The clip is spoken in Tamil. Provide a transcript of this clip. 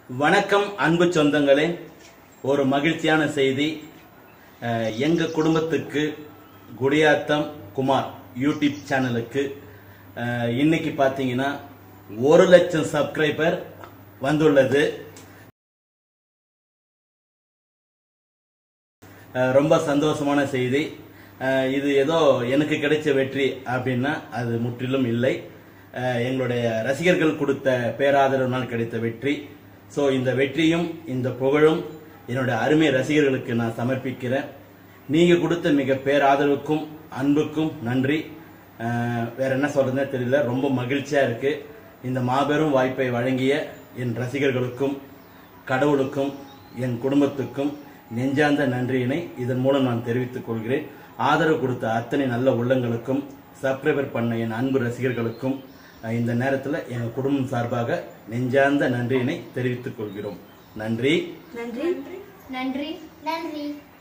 வணக்கம் அன்பு சொந்தங்களே ஒரு மகிழ்ச்சியான செய்தி அஹ், எங்க குடும்பத்துக்கு குடியாத்தம் குமார் யூடியூப் சேனலுக்கு அஹ், இன்னைக்கு பாத்தீங்கன்னா ஒரு லட்சம் சப்ஸ்கிரைபர் வந்துள்ளது அஹ், ரொம்ப சந்தோஷமான செய்தி அஹ், இது ஏதோ எனக்கு கிடைச்ச வெற்றி அப்படின்னா அது முற்றிலும் இல்லை அஹ், எங்களுடைய ரசிகர்கள் கொடுத்த பேராதரவினால் கிடைத்த வெற்றி ஸோ இந்த வெற்றியும் இந்த புகழும் என்னுடைய அருமை ரசிகர்களுக்கு நான் சமர்ப்பிக்கிறேன் நீங்க கொடுத்த மிக பேராதரவுக்கும் அன்புக்கும் நன்றி அஹ், வேற என்ன சொல்றதுனே தெரியல ரொம்ப மகிழ்ச்சியா இருக்கு இந்த மாபெரும் வாய்ப்பை வழங்கிய என் ரசிகர்களுக்கும் கடவுளுக்கும் என் குடும்பத்துக்கும் நெஞ்சார்ந்த நன்றியினை இதன் மூலம் நான் தெரிவித்துக் கொள்கிறேன் ஆதரவு கொடுத்த அத்தனை நல்ல உள்ளங்களுக்கும் சப்ஸ்கிரைபர் பண்ண என் அன்பு ரசிகர்களுக்கும் அஹ், இந்த நேரத்தில் எங்கள் குடும்பம் சார்பாக நெஞ்சார்ந்த நன்றியினை தெரிவித்துக் கொள்கிறோம் நன்றி நன்றி நன்றி நன்றி